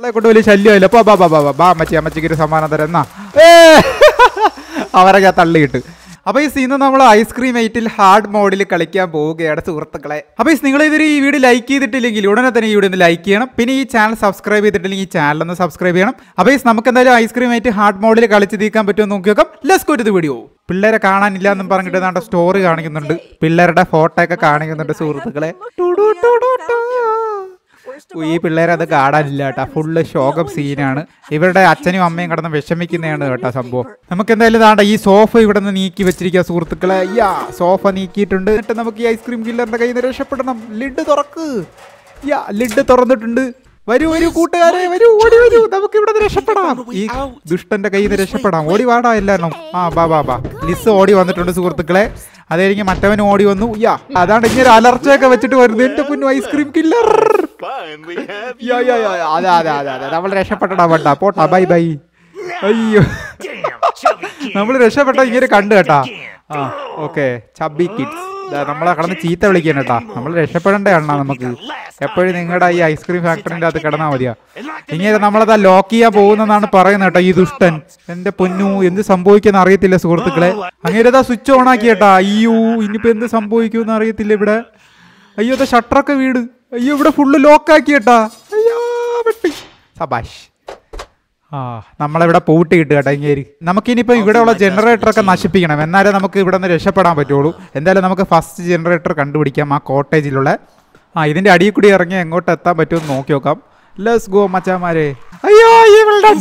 തള്ളെ കൊണ്ട് വലിയ ശല്യമില്ല പോ ബാ ബാ ബാ ബാ ബാ അമ്മച്ചി അമ്മച്ചിക്ക് ഒരു സമ്മാനം തരാം എന്നാ ഏ അവരെ ഞാൻ തള്ളിയിട്ട് അപ്പൊ ഈ സീന്ന് നമ്മൾ ഐസ്ക്രീം എയ്റ്റിൽ ഹാർഡ് മോഡിൽ കളിക്കാൻ പോവുകയാണ് സുഹൃത്തുക്കളെ അപ്പൊ ഈ നിങ്ങൾ ഇവർ ഈ വീഡിയോ ലൈക്ക് ചെയ്തിട്ടില്ലെങ്കിൽ ഉടനെ തന്നെ ഈ വീഡിയോ ഒന്ന് ലൈക്ക് ചെയ്യണം പിന്നെ ഈ ചാനൽ സബ്സ്ക്രൈബ് ചെയ്തിട്ടില്ലെങ്കിൽ ഈ ചാനൽ ഒന്ന് സബ്സ്ക്രൈബ് ചെയ്യണം അപ്പൊ ഈ നമുക്ക് എന്തായാലും ഐസ്ക്രീം എയ്റ്റ് ഹാർഡ് മോഡിൽ കളിച്ച് തീർക്കാൻ പറ്റുമെന്ന് നോക്കി നോക്കാം ലെസ് ഗോ ടു വീഡിയോ പിള്ളേരെ കാണാനില്ല എന്നും പറഞ്ഞിട്ട് ഏതാണ്ട് സ്റ്റോറി കാണിക്കുന്നുണ്ട് പിള്ളേരുടെ ഫോട്ടോ ഒക്കെ കാണിക്കുന്നുണ്ട് സുഹൃത്തുക്കളെ ടു ടു ടു ടു ടു. ഓ, ഈ പിള്ളേരെ അത് കാണാനില്ല കേട്ടോ ഫുള്ള് ശോകം സീനാണ് ഇവരുടെ അച്ഛനും അമ്മയും കിടന്ന് വിഷമിക്കുന്നതാണ് കേട്ടോ സംഭവം നമുക്ക് എന്തായാലും താണ്ട ഈ സോഫ ഇവിടെ നിന്ന് നീക്കി വെച്ചിരിക്കുക സുഹൃത്തുക്കളെ യാ സോഫ നീക്കിയിട്ടുണ്ട് എന്നിട്ട് നമുക്ക് ഈ ഐസ്ക്രീം കില്ലറിന്റെ കയ്യിൽ നിന്ന് രക്ഷപ്പെടണം ലിഡ് തുറക്ക് യാ ലിഡ് തുറന്നിട്ടുണ്ട് വരൂ വരൂ കൂട്ടുകാരെ വരൂ ഓടി വരൂ നമുക്ക് ഇവിടെ നിന്ന് രക്ഷപ്പെടാം ഈ ദുഷ്ടന്റെ കയ്യിൽ നിന്ന് രക്ഷപ്പെടാം ഓടി വാടാ എല്ലാരും ആ ബാ ബാ ബാ ലിസ് ഓടി വന്നിട്ടുണ്ട് സുഹൃത്തുക്കളെ അതായിരിക്കും മറ്റവൻ ഓടി വന്നു യാ അതാണ് ഇങ്ങനെ അലർച്ചയൊക്കെ വെച്ചിട്ട് വരുന്നത് എന്റെ പൊന്നു ice cream killer Finally have yeah, yeah, yeah, yeah. അതെ അതെ അതെ അതെ നമ്മൾ രക്ഷപ്പെട്ടടാ വേണ്ട പോട്ടാ ബൈ ബൈ അയ്യോ നമ്മൾ രക്ഷപ്പെട്ട ഇങ്ങനെ കണ്ടു കേട്ടാ ആ ഓക്കെ ചബി കിഡ്സ് നമ്മളെ കടന്ന് ചീത്ത വിളിക്കാൻ കേട്ടാ നമ്മൾ രക്ഷപ്പെടേണ്ട അണ്ണാ നമുക്ക് എപ്പോഴും നിങ്ങളുടെ ഈ ഐസ്ക്രീം ഫാക്ടറിന്റെ അത് കിടന്നാ മതിയാ ഇങ്ങനെ നമ്മളതാ ലോക്ക് ചെയ്യാൻ പോകുന്നെന്നാണ് പറയുന്നത് കേട്ടോ ഈ ദുഷ്ടൻ എന്റെ പൊന്നു എന്ത് സംഭവിക്കുന്ന അറിയത്തില്ല സുഹൃത്തുക്കളെ അങ്ങേരതാ സ്വിച്ച് ഓൺ ആക്കി കേട്ടാ അയ്യോ ഇനിയിപ്പോ എന്ത് സംഭവിക്കുമെന്ന് അറിയത്തില്ല ഇവിടെ അയ്യോ ഇത് ഷട്ടറൊക്കെ വീട് അയ്യോ ഇവിടെ ഫുള്ള് ലോക്കാക്കി കേട്ടാ അയ്യോ വെട്ടി സബാഷ് ആ നമ്മളിവിടെ പൂട്ടി കിട്ടുക കേട്ടോ ഇങ്ങേരി നമുക്കിനിയിപ്പോൾ ഇവിടെയുള്ള ജനറേറ്റർ ഒക്കെ നശിപ്പിക്കണം എന്നാലേ നമുക്ക് ഇവിടെ നിന്ന് രക്ഷപ്പെടാൻ പറ്റുള്ളൂ എന്തായാലും നമുക്ക് ഫസ്റ്റ് ജനറേറ്റർ കണ്ടുപിടിക്കാം ആ കോട്ടേജിലുള്ള ആ ഇതിന്റെ അടിയിൽ കൂടി ഇറങ്ങി എങ്ങോട്ട് എത്താൻ പറ്റുമെന്ന് നോക്കി നോക്കാം ലെസ് ഗോ മച്ചാമാരെ അയ്യോ ഈ വിൽഡൻ.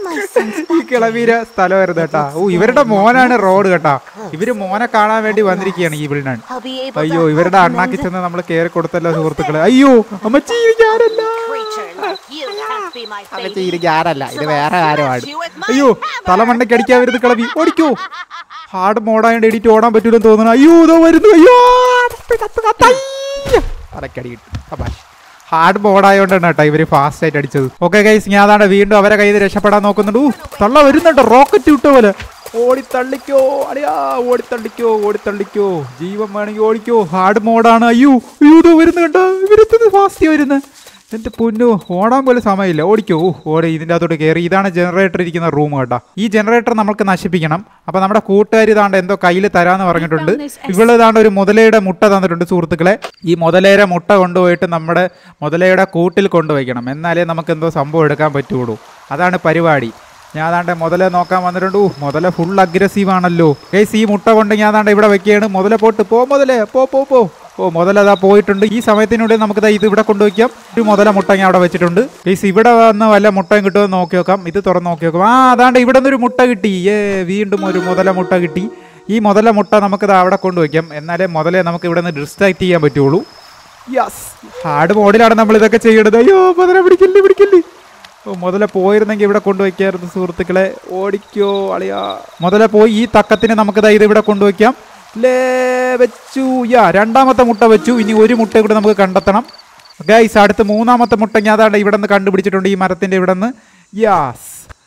ഈ കിളവീര സ്ഥലം വരുന്നത് കേട്ടാ ഓ ഇവരുടെ മോനാണ് റോഡ് കേട്ടാ ഇവര് മോനെ കാണാൻ വേണ്ടി വന്നിരിക്കുകയാണ് ഈ വിൽഡൻ I'll be able അയ്യോ to ഇവരുടെ help അണ്ണാക്കി mend ചെന്ന് നമ്മൾ കയറി കൊടുത്തല്ലോ സുഹൃത്തുക്കളെ അയ്യോ അമ്മച്ചി ഇത് ഞാനല്ല creature like you can't be my അമ്മച്ചി baby. ഇത് ഞാനല്ല ഇത് So I'll വേറെ ആരുമാണ് smash you with my അയ്യോ hammer. തലമണ്ടയ്ക്ക് അടിക്കാൻ വരുന്നത് കിളവി ഓടിക്കോ ഹാർഡ് മോഡായോണ്ട് എഡിറ്റ് ഓടാൻ പറ്റൂലെന്ന് തോന്നുന്നു അയ്യോ ഇതോ വരുന്നു അയ്യോ കത്ത് കത്ത് കത്ത് അയ്യോ. തലക്കടി കിട്ടും അപ്പാ ഹാർഡ് ബോർഡായോണ്ടാണ് കേട്ടോ ഇവര് ഫാസ്റ്റ് ആയിട്ട് അടിച്ചത് ഓക്കെ ഗൈസ് ഞാൻ അതാണ് വീണ്ടും അവരെ കയ്യിൽ നിന്ന് രക്ഷപ്പെടാൻ നോക്കുന്നുണ്ട് ഊ തള്ള വരുന്നുണ്ട് റോക്കറ്റ് വിട്ട പോലെ ഓടി തള്ളിക്കോ അടിയാ ഓടി തള്ളിക്കോ ഓടി തള്ളിക്കോ ജീവൻ വേണമെങ്കിൽ ഓടിക്കോ ഹാർഡ് മോഡാണ് അയ്യോ അയ്യോ ഇതോ വരുന്നു കണ്ടോ ഇവരെത്തുന്നത് ഫാസ്റ്റ് വരുന്നത് എന്റെ പൊന്നു ഓടാൻ പോലും സമയമില്ല ഓടിക്കോ ഓ, ഓടി ഇതിൻ്റെ അകത്തോട്ട് കയറി ഇതാണ് ജനറേറ്റർ ഇരിക്കുന്ന റൂം കേട്ടോ ഈ ജനറേറ്റർ നമുക്ക് നശിപ്പിക്കണം അപ്പൊ നമ്മുടെ കൂട്ടുകാർ ഇതാണ്ട് എന്തോ കയ്യിൽ തരാന്ന് പറഞ്ഞിട്ടുണ്ട് ഇവള് ഇതാണ്ട് ഒരു മുതലയുടെ മുട്ട തന്നിട്ടുണ്ട് സുഹൃത്തുക്കളെ ഈ മുതലയുടെ മുട്ട കൊണ്ടുപോയിട്ട് നമ്മുടെ മുതലയുടെ കൂട്ടിൽ കൊണ്ടുവയ്ക്കണം എന്നാലേ നമുക്ക് എന്തോ സംഭവം എടുക്കാൻ പറ്റുള്ളൂ അതാണ് പരിപാടി ഞാൻ അതാണ്ട് മുതല നോക്കാൻ വന്നിട്ടുണ്ട് ഊ മുതല ഫുൾ അഗ്രസീവ് ആണല്ലോ ഗൈസ് ഈ മുട്ട കൊണ്ട് ഞാൻ അതാണ്ട് ഇവിടെ വെക്കുകയാണ് മുതല പോട്ട് പോ മുതലേ പോ പോ പോ ഓ മുതലതാ പോയിട്ടുണ്ട് ഈ സമയത്തിനുള്ളിൽ നമുക്ക് ദാ ഇത് ഇവിടെ കൊണ്ടുവയ്ക്കാം ഒരു മുതല മുട്ട ഞാൻ അവിടെ വെച്ചിട്ടുണ്ട് ഗൈസ് ഇവിടെ വന്ന് വല്ല മുട്ടയും കിട്ടുമെന്ന് നോക്കി നോക്കാം ഇത് തുറന്ന് നോക്കി നോക്കാം ആ അതാണ്ട് ഇവിടെ നിന്നൊരു മുട്ട കിട്ടി ഏ വീണ്ടും ഒരു മുതല മുട്ട കിട്ടി ഈ മുതല മുട്ട നമുക്ക് ദാ അവിടെ കൊണ്ടുവയ്ക്കാം എന്നാലേ മുതലേ നമുക്ക് ഇവിടെ നിന്ന് ഡിസ്ട്രാക്ട് ചെയ്യാൻ പറ്റുള്ളൂ യെസ് ഹാർഡ് മോഡിലാണ് നമ്മൾ ഇതൊക്കെ ചെയ്യേണ്ടത് അയ്യോ മുതല പിടിക്കില്ലേ പിടിക്കില്ലേ ഓ മുതല പോയിരുന്നെങ്കിൽ ഇവിടെ കൊണ്ടുവയ്ക്കായിരുന്നു സുഹൃത്തുക്കളെ ഓടിക്കോ അളിയാ മുതല പോയി ഈ തക്കത്തിന് നമുക്ക് ദാ ഇത് ഇവിടെ കൊണ്ടുവയ്ക്കാം ലേ വെച്ചു യാ രണ്ടാമത്തെ മുട്ട വെച്ചു ഇനി ഒരു മുട്ട കൂടെ നമുക്ക് കണ്ടെത്തണം ഗൈസ് അടുത്ത് മൂന്നാമത്തെ മുട്ട ഞാൻ അതാണ്ട് ഇവിടെ നിന്ന് കണ്ടുപിടിച്ചിട്ടുണ്ട് ഈ മരത്തിന്റെ ഇവിടെ നിന്ന് യാസ്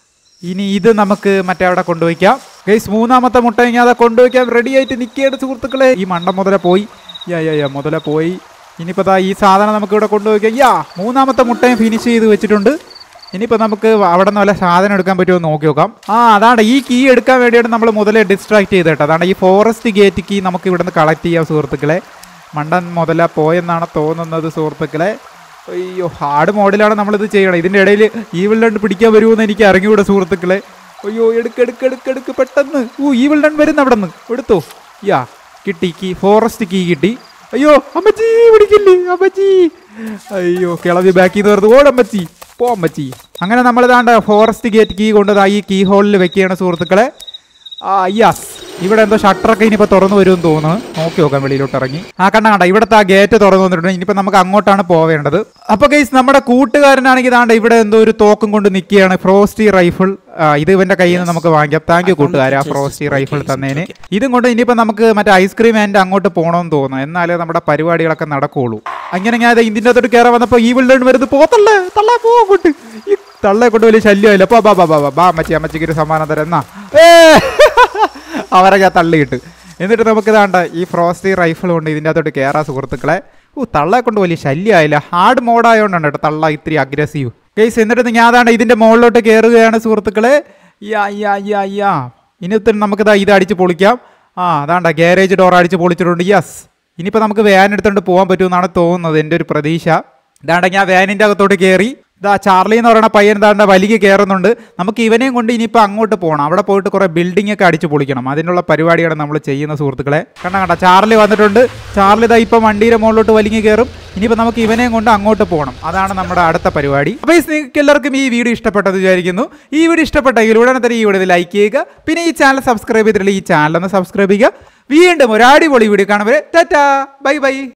ഇനി ഇത് നമുക്ക് മറ്റേ അവിടെ കൊണ്ടുവയ്ക്കാം ഗൈസ് മൂന്നാമത്തെ മുട്ട ഞാൻ അതാ കൊണ്ടുവയ്ക്കാം റെഡി ആയിട്ട് നിൽക്കുകയാണ് സുഹൃത്തുക്കളെ ഈ മണ്ട മുതല പോയി യാ യാ യാ മുതല പോയി ഇനിയിപ്പോൾ ദാ ഈ സാധനം നമുക്ക് ഇവിടെ കൊണ്ടുവയ്ക്കാം യാ മൂന്നാമത്തെ മുട്ടയും ഫിനിഷ് ചെയ്ത് വെച്ചിട്ടുണ്ട് ഇനിയിപ്പോൾ നമുക്ക് അവിടെ നിന്ന് വല്ല സാധനം എടുക്കാൻ പറ്റുമോ എന്ന് നോക്കി നോക്കാം ആ അതാണ് ഈ കീ എടുക്കാൻ വേണ്ടിയാണ് നമ്മൾ മുതലേ ഡിസ്ട്രാക്ട് ചെയ്ത് കേട്ടോ അതാണ് ഈ ഫോറസ്റ്റ് ഗേറ്റ് കീ നമുക്ക് ഇവിടെ നിന്ന് കളക്ട് ചെയ്യാം സുഹൃത്തുക്കളെ മണ്ടൻ മുതല പോയെന്നാണ് തോന്നുന്നത് സുഹൃത്തുക്കളെ അയ്യോ ഹാർഡ് മോഡിലാണ് നമ്മളിത് ചെയ്യണം ഇതിൻ്റെ ഇടയിൽ ഈ വില്ലണ്ട് പിടിക്കാൻ വരുമെന്ന് എനിക്ക് അറിഞ്ഞുകൂടെ സുഹൃത്തുക്കളെ അയ്യോ എടുക്ക് എടുക്ക് എടുക്ക് എടുക്ക് പെട്ടെന്ന് ഓ ഈ വില്ലൺ വരുന്ന അവിടെ നിന്ന് എടുത്തോ യാ കിട്ടി കീ ഫോറസ്റ്റ് കീ കിട്ടി അയ്യോ അമ്മച്ചി പിടിക്കില്ലേ അമ്മച്ചി അയ്യോ കിളവി ബാക്കിൽ നിന്ന് വരുന്നത് ഓടമ്മച്ചി പോ അമ്മച്ചി അങ്ങനെ നമ്മൾ ഇതാണ്ട് ഫോറസ്റ്റ് ഗേറ്റ് കീ കൊണ്ട് ദാ ഈ കീ ഹോളിൽ വെക്കുകയാണ് സുഹൃത്തുക്കളെ ആ യെസ് ഇവിടെ എന്തോ ഷട്ടറൊക്കെ ഇനിയിപ്പോൾ തുറന്നു വരുമെന്ന് തോന്നുന്നു നോക്കി നോക്കാം വെളിയിലോട്ട് ഇറങ്ങി ആ കണ്ട കണ്ട ഇവിടുത്തെ ആ ഗേറ്റ് തുറന്നു വന്നിട്ടുണ്ട് ഇനിയിപ്പോൾ നമുക്ക് അങ്ങോട്ടാണ് പോവേണ്ടത് അപ്പോൾ ഗൈസ് നമ്മുടെ കൂട്ടുകാരനാണെങ്കിൽ ഇതാണ്ട് ഇവിടെ എന്തോ ഒരു തോക്കും കൊണ്ട് നിൽക്കുകയാണ് ഫ്രോസ്റ്റി റൈഫിൾ ഇത് ഇവന്റെ കയ്യിൽ നിന്ന് നമുക്ക് വാങ്ങിക്കാം താങ്ക് യു കൂട്ടുകാരെ ആ ഫ്രോസ്റ്റി റൈഫിൾ തന്നതിന് ഇതും കൊണ്ട് ഇനിയിപ്പോൾ നമുക്ക് മറ്റേ ഐസ്ക്രീം ആൻഡ് അങ്ങോട്ട് പോകണമെന്ന് തോന്നുന്നു എന്നാലേ നമ്മുടെ പരിപാടികളൊക്കെ നടക്കുകയുള്ളൂ അങ്ങനെ ഞാൻ ഇതിൻ്റെ അകത്തോട്ട് കയറാൻ വന്നപ്പോൾ ഈ വിള്ളേൺ വരുന്നത് പോത്തല്ലേ തള്ളേ പോ അങ്ങോട്ട് ഈ തള്ളെ കൊണ്ട് വലിയ ശല്യമില്ല പോ ബാ ബാ ബാ ബാ ബാ അമ്മച്ചി അമ്മച്ചിക്ക് ഒരു സമ്മാനം തരാം എന്നാ ഏ അവരെ ഞാൻ തള്ളിയിട്ട് എന്നിട്ട് നമുക്ക് ഇതാണ്ട ഈ ഫ്രോസ്റ്റി റൈഫിൾ കൊണ്ട് ഇതിൻ്റെ അകത്തോട്ട് കയറാം സുഹൃത്തുക്കളെ ഓ തള്ളെ കൊണ്ട് വലിയ ശല്യമായില്ല ഹാർഡ് മോഡായതുകൊണ്ടാണ് കേട്ടോ തള്ള ഇത്തിരി അഗ്രസീവ് ഗൈസ് എന്നിട്ട് ഞാൻ അതാണ് ഇതിന്റെ മുകളിലോട്ട് കയറുകയാണ് സുഹൃത്തുക്കളെ യാ യാ യാ യാ ഇനിത്തിന് നമുക്കിതാ ഇത് അടിച്ച് പൊളിക്കാം ആ അതാണ്ട ഗാരേജ് ഡോർ അടിച്ച് പൊളിച്ചിട്ടുണ്ട് യെസ് ഇനിയിപ്പോൾ നമുക്ക് വാൻ എടുത്തുകൊണ്ട് പോകാൻ പറ്റുമെന്നാണ് തോന്നുന്നത് എൻ്റെ ഒരു പ്രതീക്ഷ ഇതാണ്ട ഞാൻ വാനിൻ്റെ അകത്തോട്ട് കയറി ഇതാ ചാർലി എന്ന് പറയുന്ന പയ്യൻ ഇതാണ്ട വലിക്ക് കയറുന്നുണ്ട് നമുക്ക് ഇവനെയും കൊണ്ട് ഇനിയിപ്പോൾ അങ്ങോട്ട് പോകണം അവിടെ പോയിട്ട് കുറേ ബിൽഡിംഗ് ഒക്കെ അടിച്ച് പൊളിക്കണം അതിനുള്ള പരിപാടിയാണ് നമ്മൾ ചെയ്യുന്ന സുഹൃത്തുക്കളെ കണ്ട കണ്ട ചാർലി വന്നിട്ടുണ്ട് ചാർലി ഇതാ ഇപ്പം വണ്ടിയുടെ മുകളിലോട്ട് വലിഞ്ഞ് കയറും ഇനിയിപ്പോൾ നമുക്ക് ഇവനെയും കൊണ്ട് അങ്ങോട്ട് പോകണം അതാണ് നമ്മുടെ അടുത്ത പരിപാടി അപ്പോൾ നിങ്ങൾക്ക് എല്ലാവർക്കും ഈ വീഡിയോ ഇഷ്ടപ്പെട്ടത് വിചാരിക്കുന്നു ഈ വീഡിയോ ഇഷ്ടപ്പെട്ടെങ്കിൽ ഉടനെ തന്നെ ഈ വീഡിയോ ലൈക്ക് ചെയ്യുക പിന്നെ ഈ ചാനൽ സബ്സ്ക്രൈബ് ചെയ്തിട്ടുള്ള ഈ ചാനൽ ഒന്ന് സബ്സ്ക്രൈബ് ചെയ്യുക വീണ്ടും ഒരു അടിപൊളി വീഡിയോ കാണുമ്പോൾ ടാറ്റാ ബൈ ബൈ